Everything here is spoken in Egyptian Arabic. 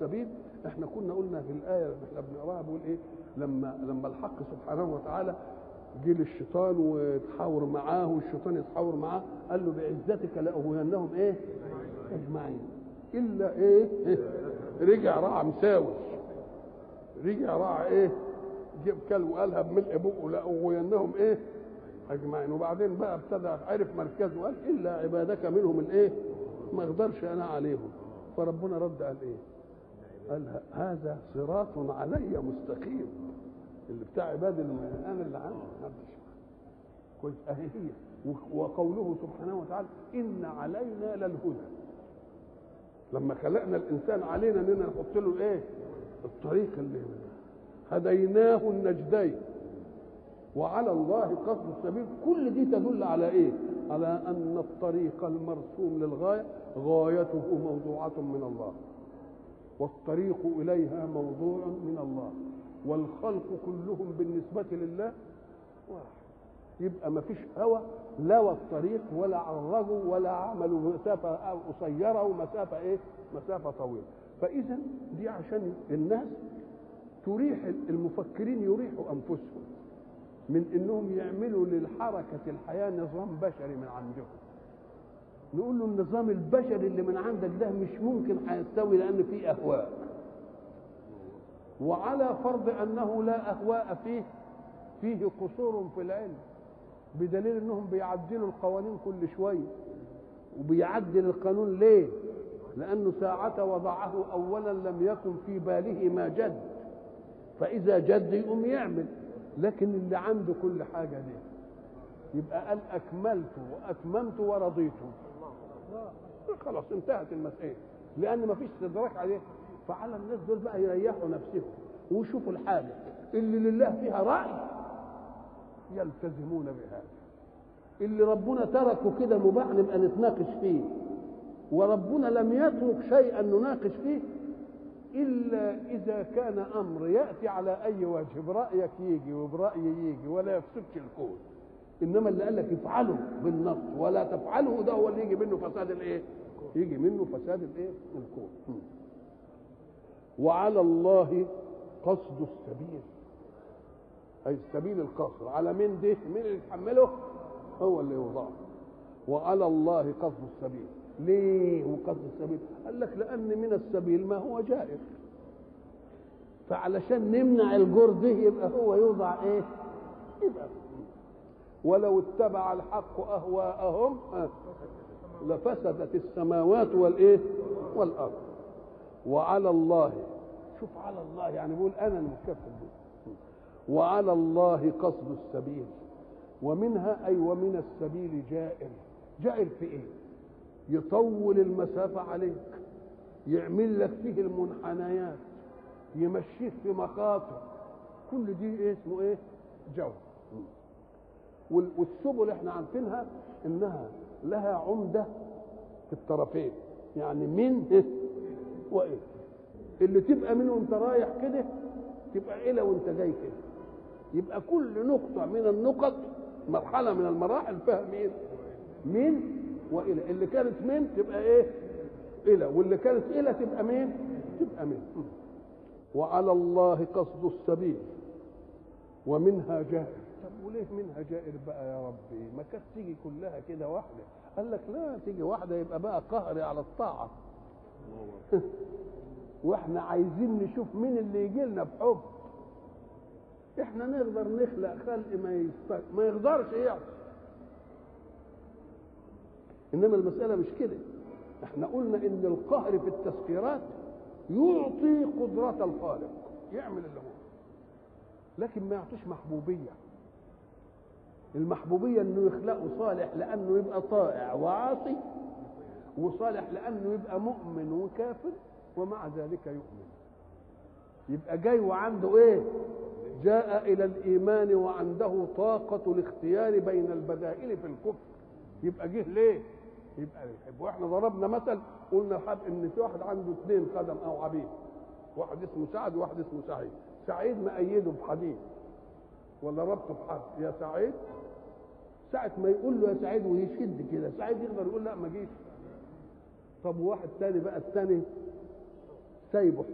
السبيل احنا كنا قلنا في الايه اللي احنا بنقراها بيقول ايه لما لما الحق سبحانه وتعالى جه للشيطان وتحاور معاه والشيطان يتحاور معاه قال له بعزتك لاغوينهم ايه اجمعين الا ايه, إيه؟ رجع راح مساوس رجع راح ايه جيب كلب وقالها بملء بقه لاغوينهم ايه اجمعين وبعدين بقى ابتدى عرف مركزه قال الا عبادك منهم الايه ما اقدرش انا عليهم فربنا رد قال ايه قال هذا صراط علي مستقيم اللي بتاع عباد انا اللي عندي محدش كويس اهي هي وقوله سبحانه وتعالى ان علينا للهدى لما خلقنا الانسان علينا اننا نحط له الايه الطريق اللي هديناه النجدين وعلى الله قصد السبيل كل دي تدل على ايه على ان الطريق المرسوم للغايه غايته موضوعه من الله والطريق اليها موضوع من الله والخلق كلهم بالنسبه لله واحد يبقى ما فيش هوى لوى الطريق ولا عرجوا ولا عملوا مسافه قصيره ومسافه ايه مسافه طويله فاذا دي عشان الناس تريح المفكرين يريحوا انفسهم من انهم يعملوا للحركه الحياه نظام بشري من عندهم نقول له النظام البشري اللي من عندك ده مش ممكن هيستوي لان فيه اهواء وعلى فرض انه لا اهواء فيه فيه قصور في العلم بدليل انهم بيعدلوا القوانين كل شويه وبيعدل القانون ليه لانه ساعة وضعه اولا لم يكن في باله ما جد فاذا جد يقوم يعمل لكن اللي عنده كل حاجة دي يبقى قال أكملت وأتممت ورضيت خلاص انتهت المسألة لأن ما فيش استدراك عليه فعلى الناس دول بقى يريحوا نفسهم ويشوفوا الحاجة اللي لله فيها رأي يلتزمون بهذا اللي ربنا تركه كده مباح نبقى نتناقش فيه وربنا لم يترك شيئا نناقش فيه إلا إذا كان أمر يأتي على أي وجه برأيك يجي وبرأيي يجي ولا يفسدش الكون إنما اللي قال لك افعله بالنص ولا تفعله ده هو اللي يجي منه فساد الإيه؟ يجي منه فساد الإيه؟ الكون وعلى الله قصد السبيل أي سبيل القصر على مين ده؟ مين اللي يتحمله؟ هو اللي يوضعه وعلى الله قصد السبيل ليه وقصد السبيل قال لك لان من السبيل ما هو جائر فعلشان نمنع الجور ده يبقى هو يوضع ايه يبقى ولو اتبع الحق اهواءهم لفسدت السماوات والايه والارض وعلى الله شوف على الله يعني بيقول انا المكفل به وعلى الله قصد السبيل ومنها اي ومن السبيل جائر جائر في ايه يطول المسافة عليك يعمل لك فيه المنحنيات يمشيك في مخاطر كل دي إيه اسمه ايه جو والسبل احنا عارفينها انها لها عمدة في الطرفين يعني من إيه وايه اللي تبقى منه وانت رايح كده تبقى إلى وانت جاي كده يبقى كل نقطة من النقط مرحلة من المراحل فيها مين من والى اللي كانت من تبقى ايه الى واللي كانت الى تبقى مين تبقى من وعلى الله قصد السبيل ومنها جائر طب وليه منها جائر بقى يا ربي ما كانت تيجي كلها كده واحده قال لك لا تيجي واحده يبقى بقى قهري على الطاعه واحنا عايزين نشوف مين اللي يجي لنا بحب احنا نقدر نخلق خلق ما يستق... ما يقدرش يعصي انما المساله مش كده احنا قلنا ان القهر في التسخيرات يعطي قدرة الخالق يعمل اللي هو لكن ما يعطيش محبوبية المحبوبية انه يخلقه صالح لانه يبقى طائع وعاصي وصالح لانه يبقى مؤمن وكافر ومع ذلك يؤمن يبقى جاي وعنده ايه جاء الى الايمان وعنده طاقة الاختيار بين البدائل في الكفر يبقى جه ليه يبقى يحب واحنا ضربنا مثل قلنا حد ان في واحد عنده اثنين خدم او عبيد واحد اسمه سعد وواحد اسمه سعيد سعيد مأيده بحديد ولا ربطه بحد يا سعيد ساعة ما يقول له يا سعيد ويشد كده سعيد يقدر يقول لا ما جيش طب واحد تاني بقى التاني سايبه